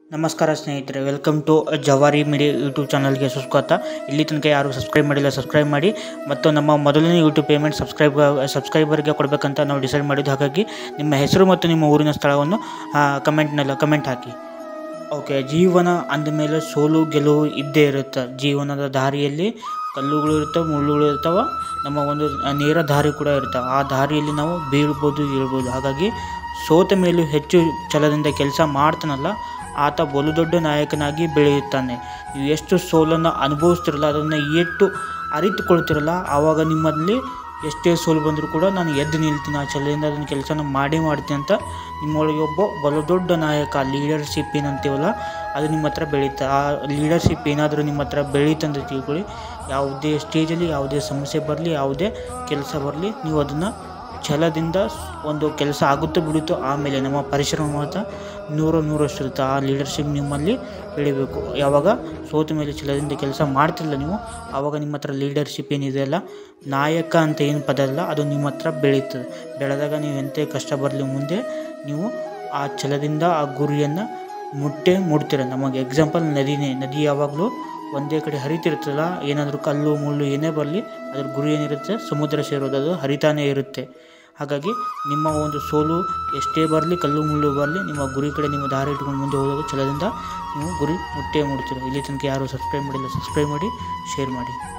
ನಮಸ್ಕಾರ ಸ್ನೇಹಿತರೆ welcome to Jawari media YouTube ಚಾನಲ್ಗೆ ಸುಸ್ವಾಗತ ಇಲ್ಲಿ ತನಕ ಯಾರು ಸಬ್ಸ್ಕ್ರೈಬ್ ಮಾಡಿಲ್ಲ ಸಬ್ಸ್ಕ್ರೈಬ್ ಮಾಡಿ ಮತ್ತು ನಮ್ಮ ಮೊದಲನೇ ಯೂಟ್ಯೂಬ್ ಪೇಮೆಂಟ್ ಸಬ್ಸ್ಕ್ರೈಬ್ ಸಬ್ಸ್ಕ್ರೈಬರ್ಗೆ ಕೊಡಬೇಕಂತ ನಾವು ಡಿಸೈಡ್ ಮಾಡಿದ್ದು ಹಾಗಾಗಿ ನಿಮ್ಮ ಹೆಸರು ಮತ್ತು ನಿಮ್ಮ ಊರಿನ ಸ್ಥಳವನ್ನು ಕಮೆಂಟ್ನಲ್ಲಿ ಕಮೆಂಟ್ ಹಾಕಿ ಓಕೆ ಜೀವನ ಅಂದಮೇಲೆ ಸೋಲು ಗೆಲುವು ಇದ್ದೇ ಇರುತ್ತೆ ಜೀವನದ ದಾರಿಯಲ್ಲಿ ಕಲ್ಲುಗಳು ಇರ್ತವೆ ಮುಳ್ಳುಗಳು ಇರ್ತಾವೆ ನಮ್ಮ ಒಂದು ನೇರ ದಾರಿ ಕೂಡ ಇರ್ತವೆ ಆ ದಾರಿಯಲ್ಲಿ ನಾವು ಬೀಳ್ಬೋದು ಇಳ್ಬೋದು ಹಾಗಾಗಿ ಸೋತ ಮೇಲೂ ಹೆಚ್ಚು ಛಲದಿಂದ ಕೆಲಸ ಮಾಡ್ತಾನಲ್ಲ ಆತ ಬಲು ದೊಡ್ಡ ನಾಯಕನಾಗಿ ಬೆಳೆಯುತ್ತಾನೆ ನೀವು ಎಷ್ಟು ಸೋಲನ್ನು ಅನುಭವಿಸ್ತಿರಲ್ಲ ಅದನ್ನು ಎಷ್ಟು ಅರಿತುಕೊಳ್ತಿರಲ್ಲ ಆವಾಗ ನಿಮ್ಮಲ್ಲಿ ಎಷ್ಟೇ ಸೋಲು ಬಂದರೂ ಕೂಡ ನಾನು ಎದ್ದು ನಿಲ್ತೀನಿ ಆ ಛಲದಿಂದ ಅದನ್ನು ಕೆಲಸನ ಮಾಡೇ ಮಾಡ್ತೀನಿ ಅಂತ ನಿಮ್ಮೊಳಗೆ ಒಬ್ಬ ಬಲು ದೊಡ್ಡ ನಾಯಕ ಲೀಡರ್ಶಿಪ್ ಏನಂತೀವಲ್ಲ ಅದು ನಿಮ್ಮ ಹತ್ರ ಬೆಳೀತಾ ಆ ಲೀಡರ್ಶಿಪ್ ಏನಾದರೂ ನಿಮ್ಮ ಹತ್ರ ಬೆಳೀತಂತ ತಿಳ್ಕೊಳ್ಳಿ ಯಾವುದೇ ಸ್ಟೇಜಲ್ಲಿ ಯಾವುದೇ ಸಮಸ್ಯೆ ಬರಲಿ ಯಾವುದೇ ಕೆಲಸ ಬರಲಿ ನೀವು ಅದನ್ನು ಛಲದಿಂದ ಒಂದು ಕೆಲಸ ಆಗುತ್ತೋ ಬಿಡುತ್ತೋ ಆಮೇಲೆ ನಮ್ಮ ಪರಿಶ್ರಮ ಮಾತ್ರ ನೂರು ನೂರಷ್ಟು ಇರುತ್ತೆ ಆ ಲೀಡರ್ಶಿಪ್ ನಿಮ್ಮಲ್ಲಿ ಬೆಳಿಬೇಕು ಯಾವಾಗ ಸೋತ ಮೇಲೆ ಛಲದಿಂದ ಕೆಲಸ ಮಾಡ್ತಿಲ್ಲ ನೀವು ಆವಾಗ ನಿಮ್ಮ ಹತ್ರ ಲೀಡರ್ಶಿಪ್ ಏನಿದೆ ಅಲ್ಲ ನಾಯಕ ಅಂತ ಏನು ಪದ ಅಲ್ಲ ಅದು ನಿಮ್ಮ ಹತ್ರ ಬೆಳೀತದೆ ಬೆಳೆದಾಗ ನೀವು ಎಂಥ ಕಷ್ಟ ಬರಲಿ ಮುಂದೆ ನೀವು ಆ ಛಲದಿಂದ ಆ ಗುರಿಯನ್ನು ಮುಟ್ಟೆ ಮುಡ್ತೀರ ನಮಗೆ ಎಕ್ಸಾಂಪಲ್ ನದಿನೇ ನದಿ ಯಾವಾಗಲೂ ಒಂದೇ ಕಡೆ ಹರಿತಿರ್ತಲ್ಲ ಏನಾದರೂ ಕಲ್ಲು ಮುಳ್ಳು ಏನೇ ಬರಲಿ ಅದ್ರ ಗುರಿ ಏನಿರುತ್ತೆ ಸಮುದ್ರ ಸೇರೋದು ಅದು ಹರಿತಾನೇ ಇರುತ್ತೆ ಹಾಗಾಗಿ ನಿಮ್ಮ ಒಂದು ಸೋಲು ಎಷ್ಟೇ ಬರಲಿ ಕಲ್ಲು ಮುಳ್ಳು ಬರಲಿ ನಿಮ್ಮ ಗುರಿ ಕಡೆ ನಿಮ್ಮ ದಾರಿ ಇಟ್ಕೊಂಡು ಮುಂದೆ ಹೋದಾಗ ಛಲದಿಂದ ನೀವು ಗುರಿ ಮುಟ್ಟೇ ಮುಡ್ತೀರ ಇಲ್ಲಿ ತನಕ ಯಾರು ಸಬ್ಸ್ಕ್ರೈಬ್ ಮಾಡಿಲ್ಲ ಸಬ್ಸ್ಕ್ರೈಬ್ ಮಾಡಿ ಶೇರ್ ಮಾಡಿ